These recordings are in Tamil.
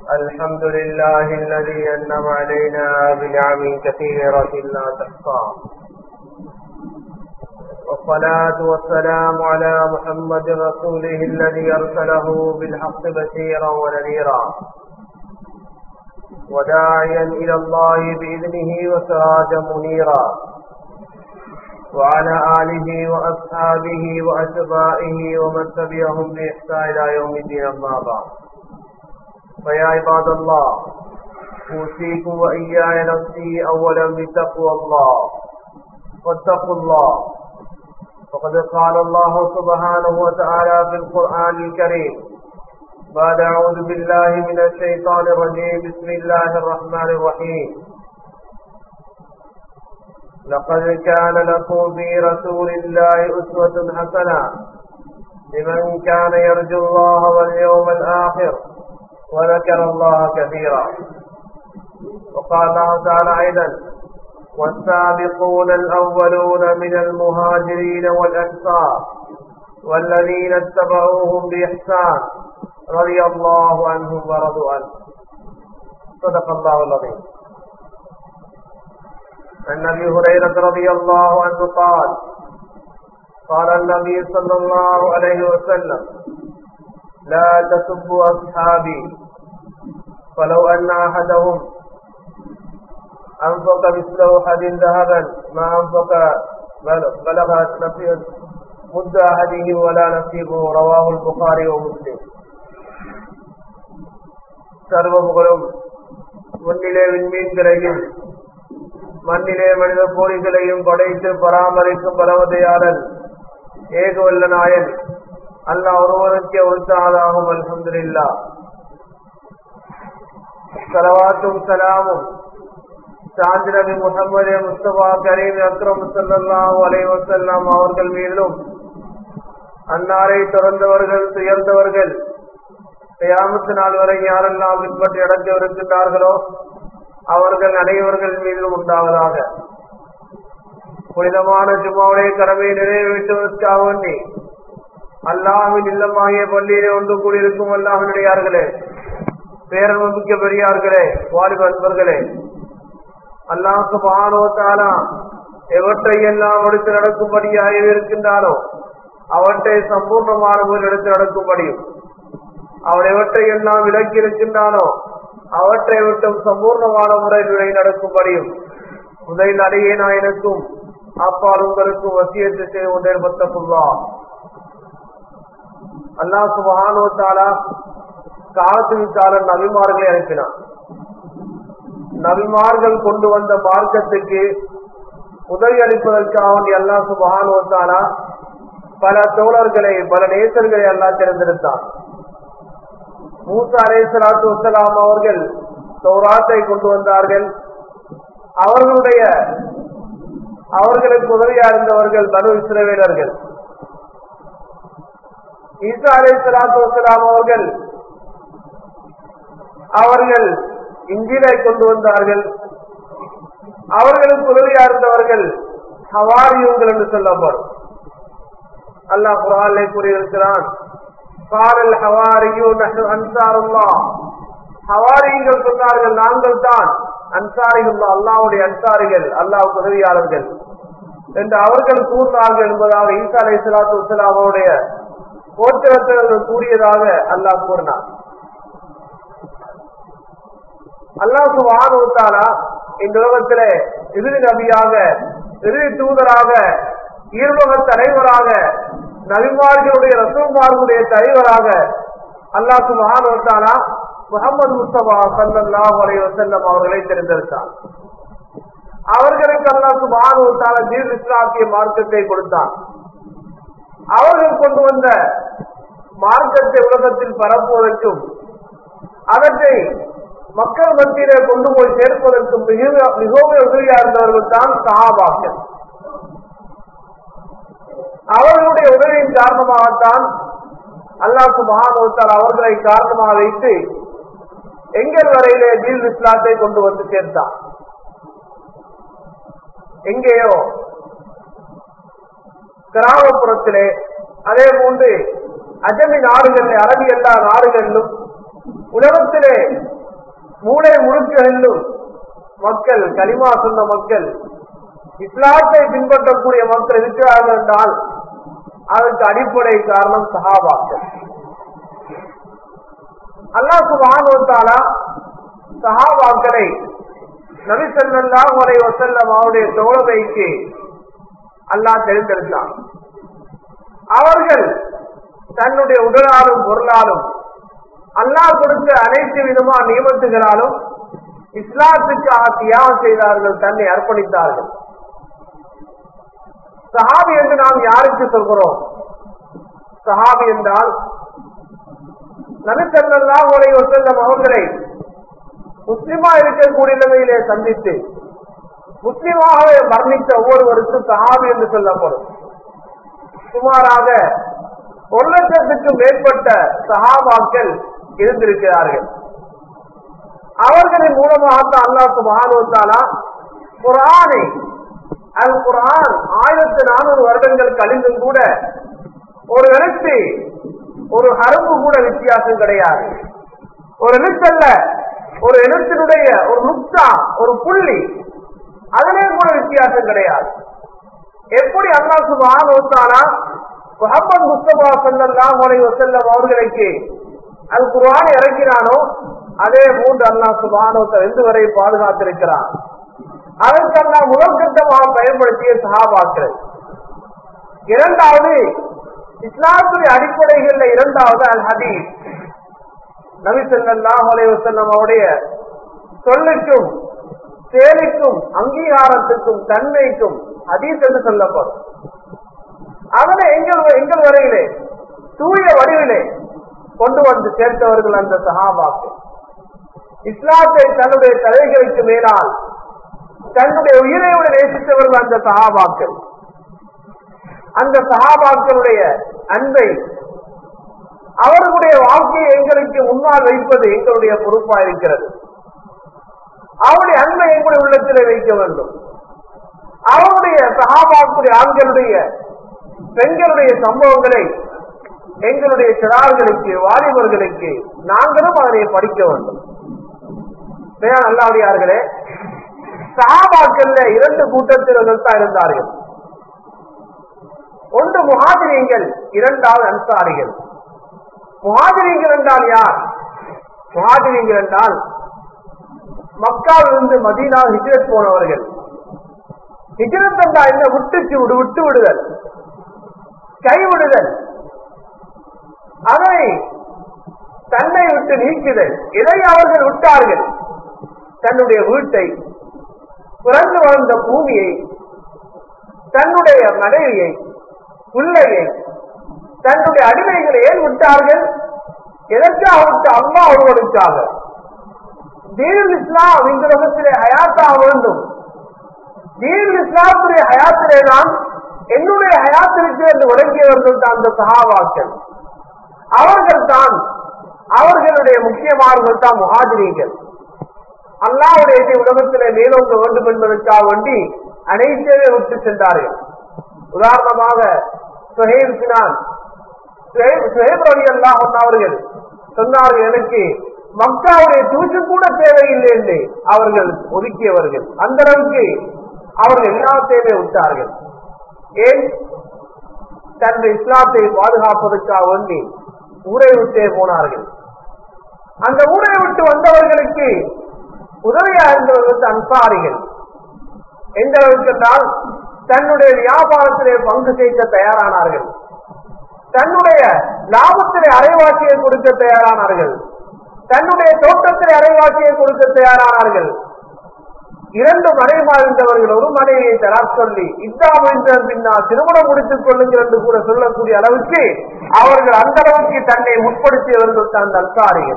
الحمد لله الذي أنعم علينا بنعم كثيرة لا تحصى والصلاة والسلام على محمد رسوله الذي أرسله بالحق بشيرا ونذيرا وداعيا إلى الله بإذنه وسراجا منيرا وعلى آله وأصحابه وأتباعه ومن تبعهم بإحسان إلى يوم الدين أما بعد فيا عباد الله أوصيكم وإياي نفسي أولا بتقوى الله واتقوا الله فقد قال الله سبحانه وتعالى في القرآن الكريم بعد أعوذ بالله من الشيطان الرجيم بسم الله الرحمن الرحيم لقد كان لكم في رسول الله أسوة حسنة لمن كان يرجو الله واليوم الآخر وذكر الله كثيرا وقال الله تعالى أيضا والسابقون الأولون من المهاجرين والأنصار والذين اتبعوهم بإحسان رضي الله عنهم ورضوا عنه صدق الله العظيم عن ابي هريره رضي الله عنه قال قال النبي صلى الله عليه وسلم لا تسبوا اصحابي فلو ان احدهم انفق مثل احد ذهبا ما انفق بلغ نفي مد احدهم ولا نصيبه رواه البخاري ومسلم சர்வ புகழும் முன்னிலே விண்மீன்களையும் மண்ணிலே மனித கோழிகளையும் படைத்து பராமரிக்கும் பலவதையாளன் ஏகவல்ல நாயன் அல்லா ஒருவனுக்கே உற்சாகமாகும் அல்ஹம்துல்லா சலவாத்தும் சலாமும் சாந்தி நபி முகமது முஸ்தபா கரீம் அக்ரம் சல்லாஹூ அலைவசல்லாம் அவர்கள் மீதிலும் அன்னாரை திறந்தவர்கள் துயர்ந்தவர்கள் கியாமத்து நாள் வரை யாரெல்லாம் பின்பற்றி அடைந்து இருக்கின்றார்களோ அவர்கள் அனைவர்கள் மீதும் உண்டாவதாக புனிதமான ஜும்மாவுடைய கடமையை நிறைவேற்றுவதற்காக வேண்டி அல்லாஹின் இல்லமாகிய பள்ளியிலே ஒன்று கூடியிருக்கும் அல்லாஹினுடையார்களே பேரமிக்க பெரியார்களே வாலிப அன்பர்களே அல்லாஹு மகானோத்தாலா எவற்றை எல்லாம் எடுத்து நடக்கும்படியாக இருக்கின்றானோ அவற்றை சம்பூர்ணமான முறையில் எடுத்து நடக்கும்படியும் அவன் எவற்றை எல்லாம் விலக்கி இருக்கின்றானோ அவற்றை விட்டும் சம்பூர்ணமான முறையில் நடக்கும்படியும் முதலில் அடையே நான் எனக்கும் அப்பால் உங்களுக்கும் வசியத்தை செய்து கொண்டே பத்தப்புள்ளா அல்லா சுபஹானோ தாலா காலத்துக்கு காலம் நபிமார்களை அனுப்பினான் நபிமார்கள் கொண்டு வந்த மார்க்கத்துக்கு உதவி அளிப்பதற்காக அல்லா சுபஹானோ தாலா பல தோழர்களை பல நேசர்களை எல்லாம் தேர்ந்தெடுத்தான் மூசா அலே சலாத்து வசலாம் அவர்கள் சௌராத்தை கொண்டு வந்தார்கள் அவர்களுடைய அவர்களுக்கு உதவியா இருந்தவர்கள் பனு இஸ்ரவேலர்கள் ஈசா அலே சலாத்து வசலாம் அவர்கள் அவர்கள் இஞ்சிலை கொண்டு வந்தார்கள் அவர்களுக்கு உதவியா இருந்தவர்கள் ஹவாரியுங்கள் என்று சொல்லப்படும் அல்லாஹ் குரானை கூறியிருக்கிறான் காரல் ஹவாரியோ அன்சாருல்லா ஹவாரிகள் சொன்னார்கள் நாங்கள் தான் அன்சாரிகள் அல்லாவுடைய அன்சாரிகள் அல்லாவுக்கு உதவியாளர்கள் என்று அவர்கள் கூறினார்கள் என்பதாக ஈசா அலை சலாத்து வசலாம் அவருடைய கோத்திரத்தவர்கள் கூறியதாக அல்லாஹ் கூறினார் அல்லாஹு வானுத்தாரா இந்த உலகத்திலே இறுதி நபியாக இறுதி தூதராக ஈர்வக தலைவராக நபிமார்களுடைய ரசூமார்களுடைய தலைவராக அல்லாஹு மகானுத்தாரா முகமது முஸ்தபா சல்லாஹ் அலை வசல்லம் அவர்களை தெரிந்தெடுத்தார் அவர்களுக்கு அல்லாஹு மகானுத்தாரா தீர் இஸ்லாத்திய மார்க்கத்தை கொடுத்தார் அவர்கள் கொண்டு வந்த மார்க்கத்தை உலகத்தில் பரப்புவதற்கும் அவற்றை மக்கள் மத்தியிலே கொண்டு போய் சேர்ப்பதற்கும் மிக மிகவும் உதவியா இருந்தவர்கள் தான் சகாபாக்கள் அவர்களுடைய உதவியின் காரணமாகத்தான் அல்லாஹு மகானோத்தால் அவர்களை காரணமாக வைத்து எங்கள் வரையிலே தீல் இஸ்லாத்தை கொண்டு வந்து சேர்த்தார் எங்கேயோ கிராமப்புறத்திலே அதே போன்று அஜமி நாடுகளில் அரபி எல்லா நாடுகளிலும் உலகத்திலே மூளை முழுக்கெல்லும் மக்கள் கலிமா சொன்ன மக்கள் இஸ்லாத்தை பின்பற்றக்கூடிய மக்கள் இருக்கிறார்கள் என்றால் அதற்கு அடிப்படை காரணம் சஹாபாக்கள் அல்லாஹ் சுபானுவத்தாலா சஹாபாக்களை நபி ஸல்லல்லாஹு அலைஹி வஸல்லம் அவருடைய தோழமைக்கு அல்லாஹ் தெரிந்தெடுத்தான் அவர்கள் தன்னுடைய உடலாலும் பொருளாலும் அல்லாஹ் கொடுத்த அனைத்து விதமான நியமத்துகளாலும் இஸ்லாத்துக்காக தியாகம் செய்தார்கள் தன்னை அர்ப்பணித்தார்கள் சஹாபி என்று நாம் யாருக்கு சொல்கிறோம் சஹாபி என்றால் நபிசல்லாஹ் உலக செல்லும் அவர்களை முஸ்லிமா இருக்கக்கூடிய நிலையிலே சந்தித்து முஸ்லிமாகவே மரணித்த ஒவ்வொருவருக்கும் சஹாபி என்று சொல்லப்படும் சுமாராக ஒரு லட்சத்துக்கும் மேற்பட்ட சஹாபாக்கள் இருந்திருக்கிறார்கள் அவர்களின் மூலமாகத்தான் அல்லாஹ் சுபானுவத்தாலா குரானை அல் குரான் ஆயிரத்தி நானூறு வருடங்கள் கழிந்தும் கூட ஒரு எழுத்து ஒரு ஹரம்பு கூட வித்தியாசம் கிடையாது ஒரு எழுத்தல்ல ஒரு எழுத்தினுடைய ஒரு நுக்தா ஒரு புள்ளி அதிலே கூட வித்தியாசம் கிடையாது எப்படி அல்லா சுபான் ஒத்தானா முகமது முஸ்தபா சல்லாஹ் வசல்லம் அவர்களுக்கு அல் குர்ஆன் இறக்கினானோ அதே போன்று அல்லாஹ் சுபானோத்த ரெண்டு வரை பாதுகாத்திருக்கிறான் அதற்கு அல்லா முதல் கட்டமாக பயன்படுத்திய சஹாபாக்கள் இரண்டாவது இஸ்லாத்துடைய அடிப்படைகள்ல இரண்டாவது அல் ஹதீஸ் நபி ஸல்லல்லாஹு அலைஹி வஸல்லம் அவருடைய சொல்லுக்கும் செயலுக்கும் அங்கீகாரத்துக்கும் தன்மைக்கும் ஹதீஸ் என்று சொல்லப்படும் அதனை எங்கள் எங்கள் வரையிலே தூய வடிவிலே கொண்டு வந்து சேர்த்தவர்கள் அந்த சஹாபாக்கள் இஸ்லாத்தை தன்னுடைய தலைகளுக்கு மேலால் தன்னுடைய உயிரை விட நேசித்தவர்கள் அந்த சஹாபாக்கள் அந்த சஹாபாக்களுடைய அன்பை அவர்களுடைய வாழ்க்கையை எங்களுக்கு முன்னால் வைப்பது எங்களுடைய பொறுப்பா இருக்கிறது அவருடைய அன்பை எங்களுடைய உள்ளத்திலே வைக்க வேண்டும் அவருடைய சகாபாக்குடைய ஆண்களுடைய பெண்களுடைய சம்பவங்களை எங்களுடைய சிறார்களுக்கு வாலிபர்களுக்கு நாங்களும் அதனை படிக்க வேண்டும் நல்லாடியார்களே சகாபாக்கள்ல இரண்டு கூட்டத்தினர்கள் தான் இருந்தார்கள் ஒன்று முகாதிரியங்கள் இரண்டாவது அன்சாரிகள் முகாதிரியங்கள் என்றால் யார் முகாதிரியங்கள் என்றால் மக்காவிலிருந்து மதீனா ஹிஜரத் போனவர்கள் ஹிஜரத் என்றால் என்ன விட்டு விடு விட்டு விடுதல் கைவிடுதல் அதை தன்னை விட்டு நீக்குதல் இதை அவர்கள் விட்டார்கள் தன்னுடைய வீட்டை பிறந்து வளர்ந்த பூமியை தன்னுடைய மனைவியை பிள்ளையை தன்னுடைய அடிமைகளை ஏன் விட்டார்கள் எதற்காக விட்டு அம்மா ஒருவனுக்காக தீன் இஸ்லாம் இந்த உலகத்திலே ஹயாத்தாக வேண்டும் தீன் இஸ்லாத்துடைய ஹயாத்திலே தான் என்னுடைய ஹயாத்திற்கு என்று உறங்கியவர்கள் தான் அந்த சகாவாக்கள் அவர்கள் தான் அவர்களுடைய முக்கியமானவர்கள் தான் முகாதிரிகள் அல்லாவுடைய உலகத்திலே மேலோங்க வேண்டும் என்பதற்காக வேண்டி அனைத்தையுமே விட்டு சென்றார்கள் உதாரணமாக சுஹேப் சினான் சுஹேப் ரவி அல்லாஹ் அவர்கள் சொன்னார்கள் எனக்கு மக்காவுடைய தூசு கூட தேவையில்லை என்று அவர்கள் ஒதுக்கியவர்கள் அந்த அளவுக்கு அவர்கள் எல்லாத்தையுமே விட்டார்கள் ஏன் தன்னுடைய இஸ்லாத்தை பாதுகாப்பதற்காக வேண்டி ஊரை விட்டே போனார்கள் அந்த ஊரை விட்டு வந்தவர்களுக்கு உதவியா இருந்தவர்கள் அன்சாரிகள் எந்த அளவுக்கு என்றால் தன்னுடைய வியாபாரத்திலே பங்கு சேர்க்க தயாரானார்கள் தன்னுடைய லாபத்திலே அரைவாசியை கொடுக்க தயாரானார்கள் தன்னுடைய தோட்டத்திலே அரைவாசியை கொடுக்க தயாரானார்கள் இரண்டு மனைமாறிந்தவர்கள் ஒரு மனைவியை தரா சொல்லி இத்தாமின்ற பின்னால் திருமணம் முடித்துக் கொள்ளுங்கள் என்று கூட சொல்லக்கூடிய அளவுக்கு அவர்கள் அந்த அளவுக்கு தன்னை முற்படுத்தியவர்கள் தான் அன்சாரிகள்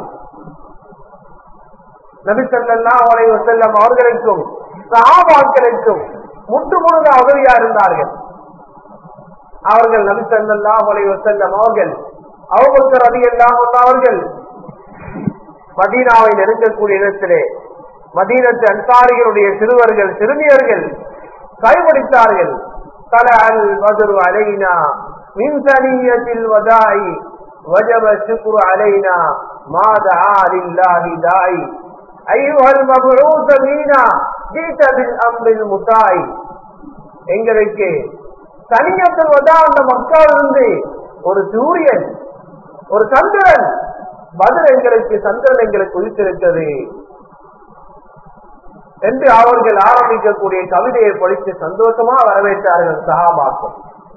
நபிசல்லா அவரை செல்லம் அவர்களுக்கும் சகாபாக்களுக்கும் முற்று முழுத உதவியா இருந்தார்கள் அவர்கள் நபிசல்லா அவரை செல்லம் அவர்கள் அவங்களுக்கு ரவி எல்லாம் அவர்கள் மதீனாவை நெருங்கக்கூடிய இடத்திலே மதீனத்து அன்சாரிகளுடைய சிறுவர்கள் சிறுமியர்கள் கைபிடித்தார்கள் தல அல் மதுரு அலைனா மின்சனியத்தில் வதாய் வஜப சுக்குரு அலைனா மாதா லில்லாஹி தாய் ஐயுஹல் மபூத மீனா ஜீத பில் அம்ரில் முத்தாய் எங்களுக்கு தனியத்தில் வந்தா அந்த மக்களிருந்து ஒரு சூரியன் ஒரு சந்திரன் பதில் எங்களுக்கு சந்திரன் எங்களுக்கு உயிர்த்திருக்கிறது என்று அவர்கள் ஆரம்பிக்கக்கூடிய கவிதையை படித்து சந்தோஷமா வரவேற்றார்கள் சகாபாக்கள்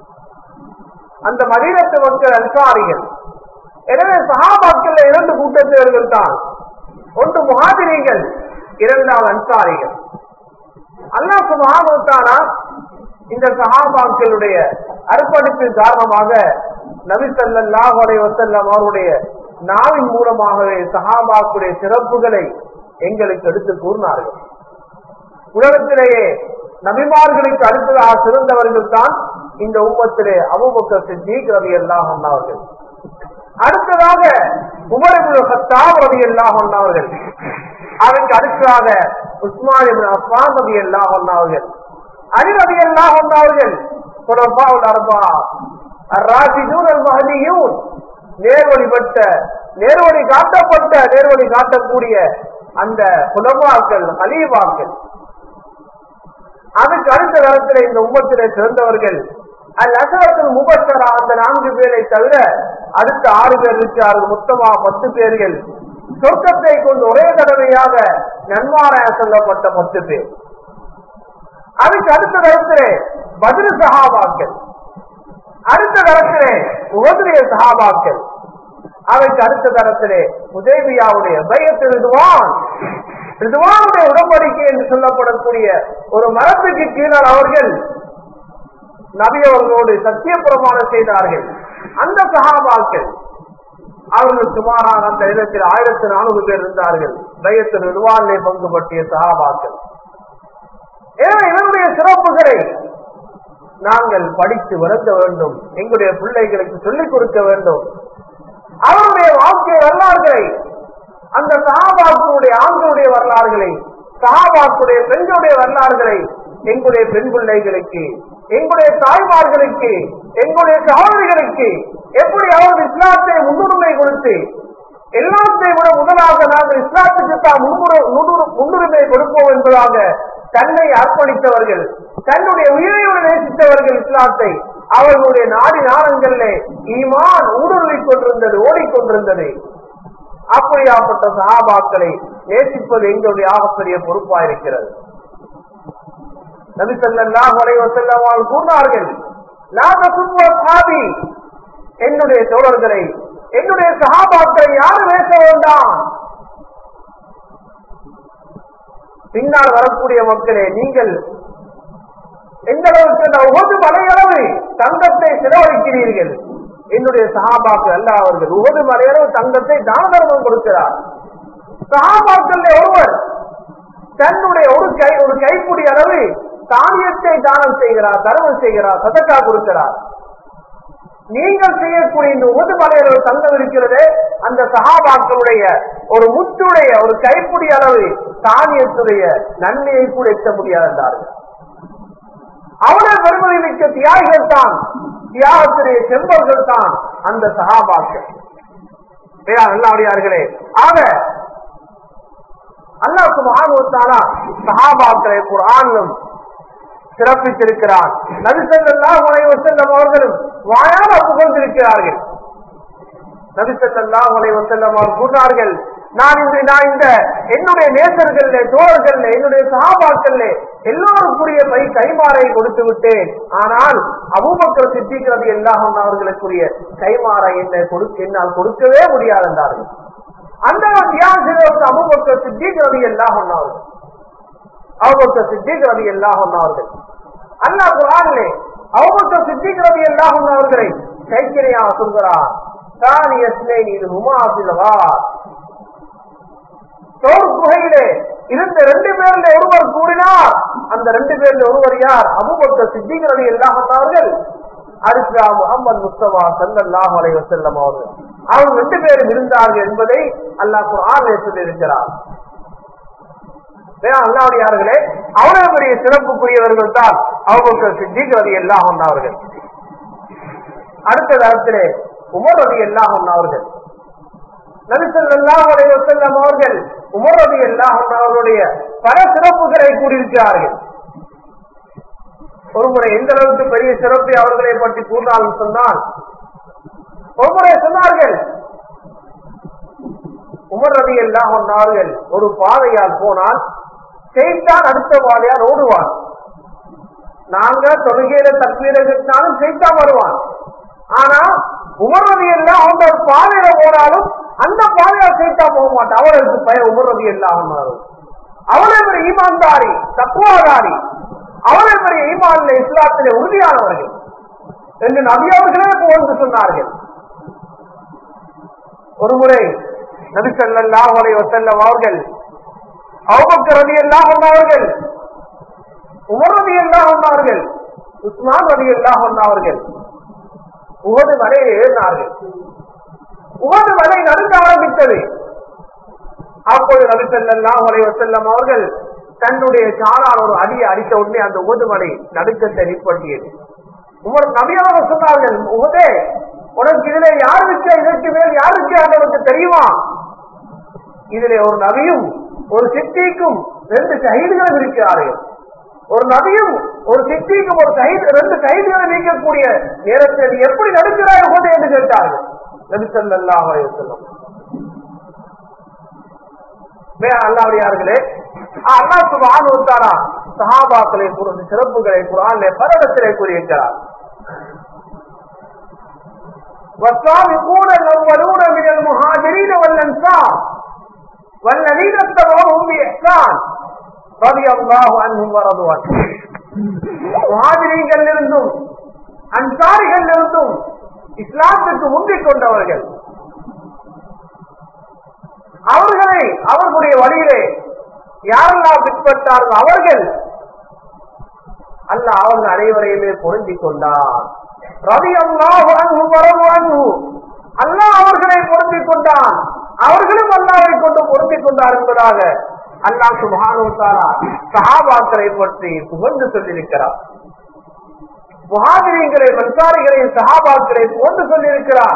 அந்த மதீனத்து மக்கள் அன்சாரிகள் எனவே சகாபாக்கள் இரண்டு கூட்டத்தினர்கள் தான் ஒன்று முகாதிரிகள் இரண்டாவது அன்சாரிகள் அல்லாஹ் சுபானுத்தானா இந்த சகாபாக்களுடைய அர்ப்பணிப்பின் காரணமாக நபி ஸல்லல்லாஹு அலைஹி வஸல்லம் அவருடைய நாவின் மூலமாகவே சஹாபாக்குடைய சிறப்புகளை எங்களுக்கு எடுத்து கூறினார்கள் உலகத்திலேயே நபிமார்களுக்கு அடுத்ததாக சிறந்தவர்கள் தான் இந்த உம்மத்திலே அபூபக்கர் சித்திக் ரவி அல்லாஹ் அவர்கள் அடுத்ததாக உமரபுல் ஹத்தாப் ரவி அல்லாஹ் அவர்கள் அதற்கு அடுத்ததாக உஸ்மான் இப்னு அஃபான் ரவி அல்லாஹ் அவர்கள் அலி ரவி அல்லாஹ் அவர்கள் குலஃபாவுல் அர்பா அர்ராஷிதூன் அல் மஹதியூன் நேர்வழி பெற்ற நேர்வழி காட்டப்பட்ட நேர்வழி காட்டக்கூடிய அந்த குலமாக்கள் ஹலீபாக்கள் அதுக்கு அடுத்த தரத்தில் இந்த உம்மத்திலே சிறந்தவர்கள் அல் அசரத்தில் முபத்தரா அந்த நான்கு பேரை தவிர அடுத்த ஆறு பேர் இருக்கிறார்கள் மொத்தமாக பத்து பேர்கள் சொர்க்கத்தை கொண்டு ஒரே தடவையாக நன்மாராய சொல்லப்பட்ட பத்து பேர் அதுக்கு அடுத்த தரத்திலே பதில் சகாபாக்கள் அடுத்த தரத்திலே உபதிரிய சகாபாக்கள் அதற்கு அடுத்த தரத்திலே உதேவியாவுடைய பயத்து ரிதுவான் ரிதுவானுடைய உடன்படிக்கை என்று சொல்லப்படக்கூடிய ஒரு மரத்துக்கு கீழே அவர்கள் நபி அவர்களோடு சத்திய பிரமாணம் செய்தார்கள் அந்த சகாபாக்கள் அவர்கள் சுமாராக அந்த இடத்தில் ஆயிரத்தி நானூறு பேர் இருந்தார்கள் பயத்து ரிதுவானிலே பங்கு பற்றிய சகாபாக்கள் எனவே இவருடைய சிறப்புகளை நாங்கள் படித்து வளர்க்க வேண்டும் எங்களுடைய பிள்ளைகளுக்கு சொல்லிக் கொடுக்க வேண்டும் அவருடைய வாழ்க்கை வரலாறுகளை அந்த சகாபாக்களுடைய ஆண்களுடைய வரலாறுகளை சகாபாக்களுடைய பெண்களுடைய வரலாறுகளை எங்களுடைய பெண் பிள்ளைகளுக்கு எங்களுடைய தாய்மார்களுக்கு எங்களுடைய சகோதரிகளுக்கு எப்படி அவர்கள் இஸ்லாத்தை முன்னுரிமை கொடுத்து எல்லாத்தையும் விட முதலாக நாங்கள் இஸ்லாத்துக்கு தான் முன்னுரு- முன்னுரு- முன்னுரிமை கொடுப்போம் என்பதாக தன்னை அர்ப்பணித்தவர்கள் தன்னுடைய உயிரையோடு நேசித்தவர்கள் இஸ்லாத்தை அவர்களுடைய நாடி நாடங்களிலே ஈமான் ஊடுருவிக் கொண்டிருந்தது ஓடிக்கொண்டிருந்தது அப்படியாப்பட்ட சகாபாக்களை நேசிப்பது எங்களுடைய ஆகப்பெரிய பொறுப்பா இருக்கிறது நபி ஸல்லல்லாஹு அலைஹி வஸல்லம் அவர்கள் கூறினார்கள் லா தசுப்பு அஸ்ஹாபி என்னுடைய தோழர்களை என்னுடைய சகாபாக்களை யாரும் பேச வேண்டாம் பின்னால் வரக்கூடிய மக்களே நீங்கள் எந்த அளவுக்கு இந்த உகது மலையளவு தங்கத்தை செலவழிக்கிறீர்கள் என்னுடைய சகாபாக்கள் அல்ல அவர்கள் உகது மலையளவு தங்கத்தை தான தர்மம் கொடுக்கிறார் சகாபாக்கள் ஒருவர் தன்னுடைய ஒரு கை ஒரு கைப்பிடி அளவு தானியத்தை தானம் செய்கிறார் தர்மம் செய்கிறார் சதக்கா கொடுக்கிறார் நீங்கள் செய்யக்கூடிய இந்த உகது மலையளவு தங்கம் இருக்கிறதே அந்த சகாபாக்களுடைய ஒரு முத்துடைய ஒரு கைப்பிடி அளவு தானியத்துடைய நன்மையை கூட எட்ட முடியாது என்றார்கள் அவனை பெருமதி மிக்க தியாகிகள் தான் தியாகத்துடைய செம்பர்கள் தான் அந்த சகாபாக்கள் நல்லவடியார்களே ஆக அல்லாஹ் சுபஹானுவத்தாலா சஹாபாக்களை குர்ஆனிலும் சிறப்பித்திருக்கிறார் நபி ஸல்லல்லாஹு அலைஹி வஸல்லம் அவர்களும் வாயால புகழ்ந்திருக்கிறார்கள் நபி ஸல்லல்லாஹு அலைஹி வஸல்லம் அவர்கள் கூறினார்கள் நான் இந்த நான் இந்த என்னுடைய நேசர்கள்ல தோழர்கள்ல என்னுடைய சகாபாக்கள்ல எல்லோருக்குரிய பை கைமாறை கொடுத்து விட்டேன் ஆனால் அபூபக்கர் சித்திக்கிறது எல்லாம் அவர்களுக்குரிய கைமாறை என்ன கொடுக்க என்னால் கொடுக்கவே முடியாது என்றார்கள் அந்த தியாகம் செய்தவர்கள் அபூபக்கர் சித்திக்கிறது எல்லாம் ஒன்னார்கள் அபூபக்கர் சித்திக்கிறது எல்லாம் ஒன்னார்கள் அல்லாஹ் குரானிலே அபூபக்கர் சித்திக்கிறது எல்லாம் ஒன்னவர்களை கைக்கிரையாக சொல்கிறார் தானியத்திலே இது ஹுமாசிலவா தோர் குகையிலே இருந்த ரெண்டு பேர்ல ஒருவர் கூறினார் அந்த ரெண்டு பேர்ல ஒருவர் யார் அபுபக்க சித்திகிறது எல்லாம் அவர்கள் அடுத்த முகமது முஸ்தபா சல்லல்லாஹு அலைஹி வஸல்லம் அவர்கள் அவங்க ரெண்டு பேரும் இருந்தார்கள் என்பதை அல்லாஹ் குர்ஆனிலே சொல்லியிருக்கிறார் அல்லாவுடையார்களே அவ்வளவு பெரிய சிறப்புக்குரியவர்கள் தான் அபுபக்கர் சித்திக் ரதி எல்லாம் அவர்கள் அடுத்த தரத்திலே உமர் ரதி எல்லாம் அவர்கள் நபிசல்லாஹ் அலைஹி வஸல்லம் அவர்கள் உமரது எல்லாம் அவர்களுடைய பல சிறப்புகளை கூறியிருக்கிறார்கள் ஒருமுறை எந்த அளவுக்கு பெரிய சிறப்பை அவர்களை பற்றி கூறினாலும் சொன்னால் ஒருமுறை சொன்னார்கள் உமர் ரதி எல்லாம் அவர்கள் ஒரு பாதையால் போனால் செய்தான் அடுத்த பாதையால் ஓடுவான் நாங்க தொழுகையில தக்மீர கட்டினாலும் செய்தான் வருவான் ஆனா உமர் ரதி எல்லாம் அவங்க ஒரு பாதையில போனாலும் அந்த பாதையால் செய்தான் போக மாட்டான் அவருக்கு பய உமர் ரதி எல்லாம் அவரே பெரிய ஈமான்தாரி தக்குவாதாரி அவரே பெரிய ஈமான்ல இஸ்லாத்திலே உறுதியானவர்கள் என்று நபியவர்களே புகழ்ந்து சொன்னார்கள் ஒருமுறை நபி ஸல்லல்லாஹு அலைஹி வஸல்லம் அவர்கள் அபூபக்கர் ரலியல்லாஹு அன்ஹு அவர்கள் உமர் ரலியல்லாஹு அன்ஹு அவர்கள் உஸ்மான் ரலியல்லாஹு அன்ஹு அவர்கள் உஹது மலையை ஏறினார்கள் உஹது மலை நடுங்க ஆரம்பித்தது அப்போது நபி ஸல்லல்லாஹு அலைஹி வஸல்லம் அவர்கள் தன்னுடைய காலால் ஒரு அடியை அடித்த உடனே அந்த உஹது மலை நடுக்கத்தை நிற்பட்டியது உமர் நபி அவர்கள் சொன்னார்கள் உஹதே உனக்கு இதுல யாருக்கு இதற்கு மேல் யாருக்கு உனக்கு தெரியுமா இதுல ஒரு நபியும் ஒரு சித்திக்கும் ரெண்டு சகிதுகளும் இருக்கிறார்கள் ஒரு நபியும் ஒரு சித்திக்கும் ஒரு சகித் ரெண்டு சகிதுகளை நீக்கக்கூடிய நேரத்தில் நீ எப்படி நடுக்கிறாய் உகதை என்று கேட்டார்கள் நபி ஸல்லல்லாஹு அலைஹி வஸல்லம் வே அல்லாவுடையார்களே அல்லாஹ் சுப்ஹானஹு வ தஆலா சஹாபாக்களை குறித்த சிறப்புகளை குர்ஆனிலே பல இடத்திலே கூறியிருக்கிறார் والسابقون الأولون من المهاجرين والأنصار والذين اتبعوهم بإحسان رضي الله عنهم ورضوا عنه முஹாஜிரிகள் இருந்தும் அன்சாரிகள் இருந்தும் இஸ்லாத்துக்கு முந்திக் கொண்டவர்கள் அவர்களை அவர்களுடைய வழியிலே யாரெல்லாம் பின்பற்றார்கள் அவர்கள் அல்ல அவர்கள் அனைவரையுமே பொருந்திக் கொண்டார் ரவி அல்லாஹு அன்பு வரவு அன்பு அல்லாஹ் அவர்களை பொருந்திக் கொண்டான் அவர்களும் அல்லாவை கொண்டு பொருந்திக் கொண்டார் என்பதாக அல்லாஹ் சுபானுத்தாரா சஹாபாக்களை பற்றி புகழ்ந்து சொல்லியிருக்கிறார் முகாதிரிகளை மன்சாரிகளை சஹாபாக்களை புகழ்ந்து சொல்லியிருக்கிறார்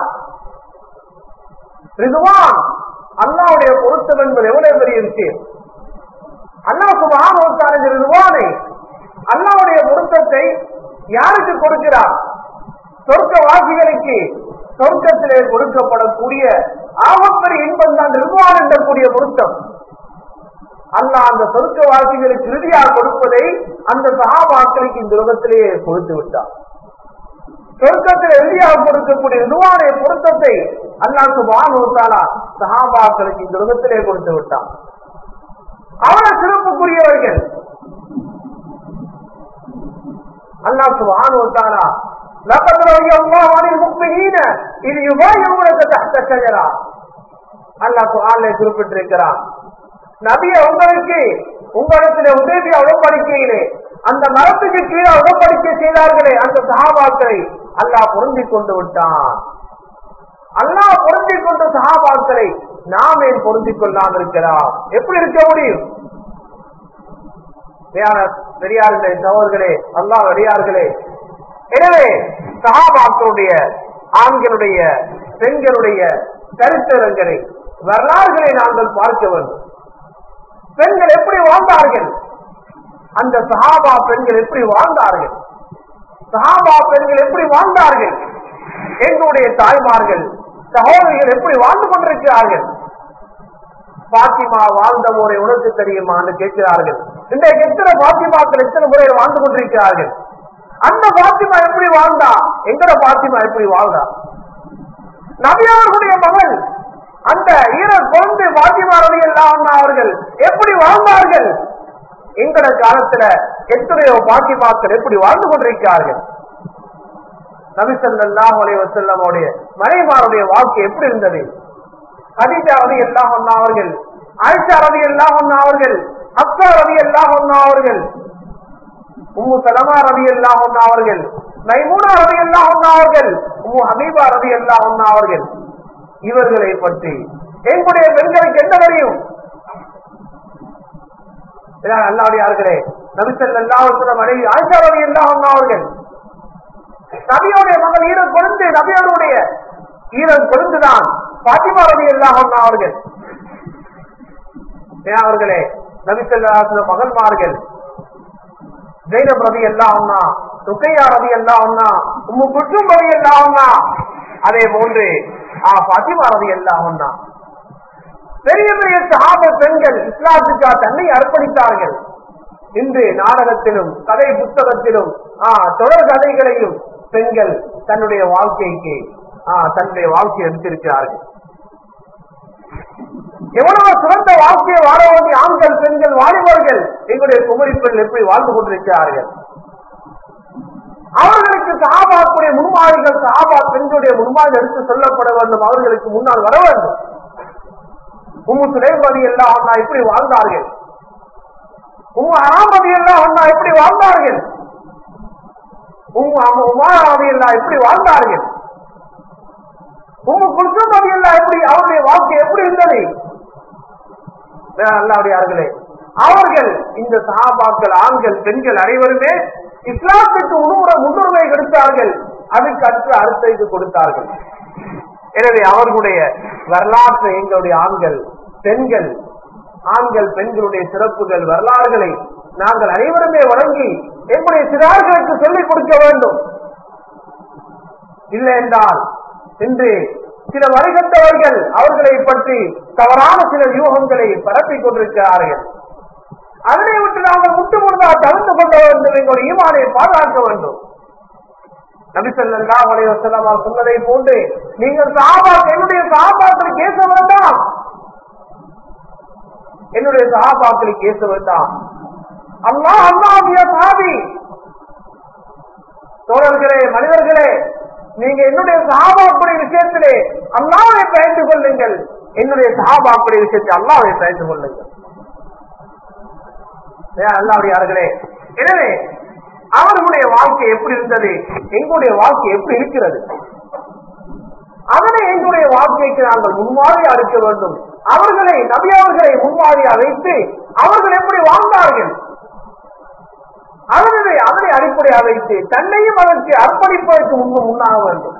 ரிதுவான் அல்லாவுடைய பொருத்தம் என்பது எவ்வளவு பெரிய விஷயம் அல்லாஹ் சுபானுத்தார ரிதுவானை அல்லாவுடைய பொருத்தத்தை யாருக்கு கொடுக்கிறார் சொர்க்க வாசிகளுக்கு சொர்க்கத்திலே கொடுக்கப்படக்கூடிய ஆகப்பெரிய இன்பம் தான் நிர்வாகம் என்றக்கூடிய பொருத்தம் அல்லாஹ் அந்த சொர்க்க வாசிகளுக்கு இறுதியாக கொடுப்பதை அந்த சகாபாக்களுக்கு இந்த உலகத்திலேயே கொடுத்து விட்டார் சொர்க்கத்தில் இறுதியாக கொடுக்கக்கூடிய நிர்வாண பொருத்தத்தை அல்லாஹ் சுபானுத்தாலா சகாபாக்களுக்கு இந்த உலகத்திலே கொடுத்து விட்டான் அவர சிறப்புக்குரியவர்கள் அல்லாஹ் சுபானுத்தாலா لقد رضي الله عن المؤمنين إذ يبايعونك تحت الشجرة அல்லாஹ் குர்ஆன்ல குறிப்பிட்டிருக்கிறான் நபிய உங்களுக்கு உங்களிடத்திலே உதவிய உடன்படிக்கையிலே அந்த மரத்துக்கு கீழே உடன்படிக்கை செய்தார்களே அந்த சகாபாக்களை அல்லாஹ் பொருந்திக் கொண்டு விட்டான் அல்லாஹ் பொருந்திக் கொண்ட சகாபாக்களை நாம் ஏன் பொருந்திக் கொள்ளாமல் இருக்கிறார் எப்படி இருக்க முடியும் பெரியார்களே சகோதர்களே அல்லாஹ் வெடியார்களே எனவே சகாபாக்களுடைய ஆண்களுடைய பெண்களுடைய சரித்திரங்களை வரலாறுகளை நாங்கள் பார்க்க வேண்டும் பெண்கள் எப்படி வாழ்ந்தார்கள் அந்த சஹாபா பெண்கள் எப்படி வாழ்ந்தார்கள் சஹாபா பெண்கள் எப்படி வாழ்ந்தார்கள் எங்களுடைய தாய்மார்கள் சகோதரிகள் எப்படி வாழ்ந்து கொண்டிருக்கிறார்கள் பாத்திமா வாழ்ந்த முறை உனக்கு தெரியுமா என்று கேட்கிறார்கள் இன்றைக்கு எத்தனை பாத்திமாக்கள் எத்தனை முறையில் வாழ்ந்து கொண்டிருக்கிறார்கள் அந்த பாத்திமா எப்படி வாழ்ந்தா எங்கட பாத்திமா எப்படி வாழ்ந்தா நபியார்களுடைய மகள் அந்த ஈர குழந்தை பாத்திமா ரவி எல்லாம் அவர்கள் எப்படி வாழ்ந்தார்கள் எங்கட காலத்துல எத்தனையோ பாத்திமாக்கள் எப்படி வாழ்ந்து கொண்டிருக்கிறார்கள் நபிசல்லாஹ் அலைய வசல்லமுடைய மனைமாருடைய வாக்கு எப்படி இருந்தது ஹதீஜா ரவி எல்லாம் அவர்கள் ஆயிஷா ரவி எல்லாம் அவர்கள் அப்சா ரவி எல்லாம் அவர்கள் உம்மு சலமா ரவி எல்லாம் அவர்கள் மைமூனா ரவி எல்லாம் அவர்கள் உம்மு ஹபீபா ரவி எல்லாம் அவர்கள் இவர்களை பற்றி எங்களுடைய பெண்களுக்கு என்ன தெரியும் அல்லாவுடையார்களே நபிசல்லாவுடைய மனைவி ஆயிஷா ரவி எல்லாம் அவர்கள் நபியோடைய மகள் ஈரம் கொழுந்து நபியோருடைய ஈரம் கொழுந்துதான் பாத்திமா ரவி எல்லாம் அவர்கள் ஏன் அவர்களே நபிசல்லாசில மகன்மார்கள் ஜெயினப் ரவி எல்லாம் ஒன்னா ருக்கையா ரவி எல்லாம் ஒன்னா உம்மு குற்றும் ரவி எல்லாம் ஒன்னா அதே போன்று ஆ பாத்திமா ரவி எல்லாம் ஒன்னா பெரிய பெரிய சகாப பெண்கள் இஸ்லாத்துக்காக தன்னை அர்ப்பணித்தார்கள் இன்று நாடகத்திலும் கதை புத்தகத்திலும் ஆ தொடர் கதைகளையும் பெண்கள் தன்னுடைய வாழ்க்கைக்கு ஆ தன்னுடைய வாழ்க்கையை எடுத்திருக்கிறார்கள் எவ்வளவு சிறந்த வாழ்க்கையை வாழ வேண்டிய ஆண்கள் பெண்கள் வாலிபர்கள் எங்களுடைய குமரி பெண் எப்படி வாழ்ந்து கொண்டிருக்கிறார்கள் அவர்களுக்கு சகாபாக்குடைய முன்மாதிரிகள் சகாபா பெண்களுடைய முன்மாதிரி எடுத்து சொல்லப்பட வேண்டும் அவர்களுக்கு முன்னால் வர வேண்டும் உம்மு சுலைமதி எல்லாம் அண்ணா எப்படி வாழ்ந்தார்கள் உம்மு அராமதி எல்லாம் அண்ணா எப்படி வாழ்ந்தார்கள் உம்மு உமாராமதி எல்லாம் எப்படி வாழ்ந்தார்கள் உம்மு குல்சுமதி எல்லாம் எப்படி அவருடைய வாழ்க்கை எப்படி இருந்தது அல்லாவுடையார்களே அவர்கள் இந்த சகாபாக்கள் ஆண்கள் பெண்கள் அனைவருமே இஸ்லாத்துக்கு உணவுற முன்னுரிமை கொடுத்தார்கள் அதுக்கு அடுத்து அடுத்த கொடுத்தார்கள் எனவே அவர்களுடைய வரலாற்றை எங்களுடைய ஆண்கள் பெண்கள் ஆண்கள் பெண்களுடைய சிறப்புகள் வரலாறுகளை நாங்கள் அனைவருமே வழங்கி எங்களுடைய சிறார்களுக்கு சொல்லிக் கொடுக்க வேண்டும் இல்லை என்றால் இன்று சில வருகத்தவர்கள் அவர்களை பற்றி தவறான சில யூகங்களை பரப்பிக் கொண்டிருக்கிறார்கள் அதனை விட்டு நாங்கள் முட்டு முழுதாக தவிர்த்து கொள்ள வேண்டும் எங்களுடைய ஈமானை பாதுகாக்க வேண்டும் நபிசல்லா வலைய வசலமா சொன்னதை போன்று நீங்கள் சாபா என்னுடைய சாபாக்கள் கேச வேண்டாம் என்னுடைய சகாபாக்களை கேச வேண்டாம் அல்லா அல்லாஹிய சாபி தோழர்களே மனிதர்களே நீங்க என்னுடைய சகாபாக்குடைய விஷயத்திலே அல்லாவை பயந்து கொள்ளுங்கள் என்னுடைய சகாபாக்குடைய விஷயத்தை அல்லாவை பயந்து கொள்ளுங்கள் அல்லாவுடையார்களே எனவே அவர்களுடைய வாழ்க்கை எப்படி இருந்தது எங்களுடைய வாழ்க்கை எப்படி இருக்கிறது அதனை எங்களுடைய வாழ்க்கைக்கு நாங்கள் முன்மாதிரியா இருக்க வேண்டும் அவர்களை நபியவர்களை முன்மாதிரியா வைத்து அவர்கள் எப்படி வாழ்ந்தார்கள் அதனை அதனை அடிப்படையாக வைத்து தன்னையும் அதற்கு அர்ப்பணிப்பதற்கு முன்பு முன்னாக வேண்டும்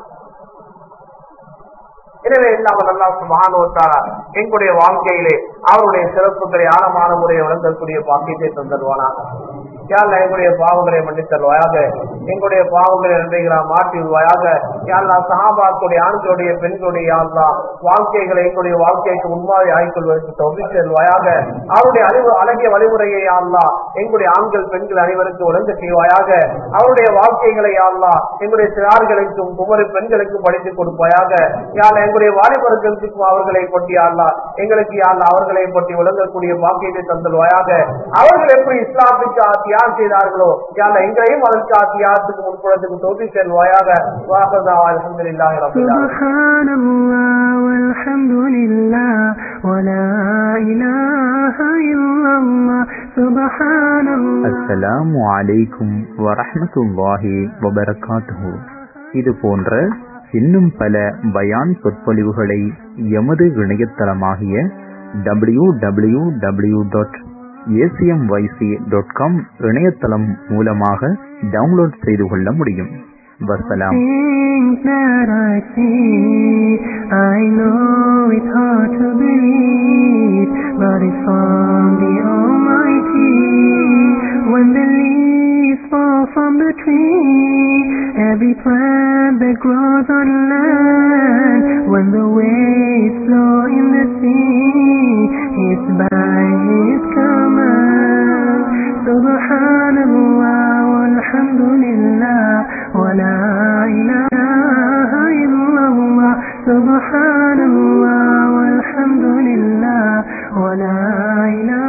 எனவே இல்லாமல் அல்லா சுபானுவத்தாரா எங்களுடைய வாழ்க்கையிலே அவருடைய சிறப்புகளை ஆழமான முறையை வழங்கக்கூடிய பாக்கியத்தை தந்தருவானாக யாழ்லா எங்களுடைய பாவங்களை மன்னித்தருவாயாக எங்களுடைய பாவங்களை நன்றிகளா மாற்றி விடுவாயாக யாழ்லா சஹாபாக்களுடைய ஆண்களுடைய பெண்களுடைய யாழ்லா வாழ்க்கைகளை எங்களுடைய வாழ்க்கைக்கு முன்மாதிரி ஆய்கொள்வதற்கு தொகுதி செல்வாயாக அவருடைய அறிவு அழகிய வழிமுறையை யாழ்லா எங்களுடைய ஆண்கள் பெண்கள் அனைவருக்கும் ஒழுங்கு செய்வாயாக அவருடைய வாழ்க்கைகளை யாழ்லா எங்களுடைய சிறார்களுக்கும் குமரி பெண்களுக்கும் படித்துக் கொடுப்பாயாக யாழ் எங்களுடைய வாலிபர்களுக்கும் அவர்களை பற்றி யாழ்லா எங்களுக்கு யாழ்லா அவர்களை பற்றி விளங்கக்கூடிய பாக்கியத்தை தந்தல்வாயாக அவர்கள் எப்படி இஸ்லாத்துக்கு தியாகம் செய்தார்களோ யாழ்லா எங்களையும் அதற்கு தியாகத்துக்கு முன்புறத்துக்கு தொகுதி செல்வாயாக வாகதா அலமதுல்லாஹி ரபில் سبحان الله والحمد لله ولا إله إلا الله سبحان الله அஸ்ஸலாமு அலைக்கும் வரஹ்மத்துல்லாஹி வபரகாத்துஹு இது போன்ற இன்னும் பல பயான் சொற்பொழிவுகளை எமது இணையதளமாகிய W W W dot ACMYC dot com இணையதளம் மூலமாக டவுன்லோட் செய்து கொள்ள முடியும் வசலாம் Things that I see, I know it's hard to believe, but it's from the Almighty. When the leaves fall from the tree, every plant that grows on land, when the waves flow in the sea, it's by His command. Subhanallah walhamdulillah wa la ilaha illallah. Subhanallah walhamdulillah wa la ilaha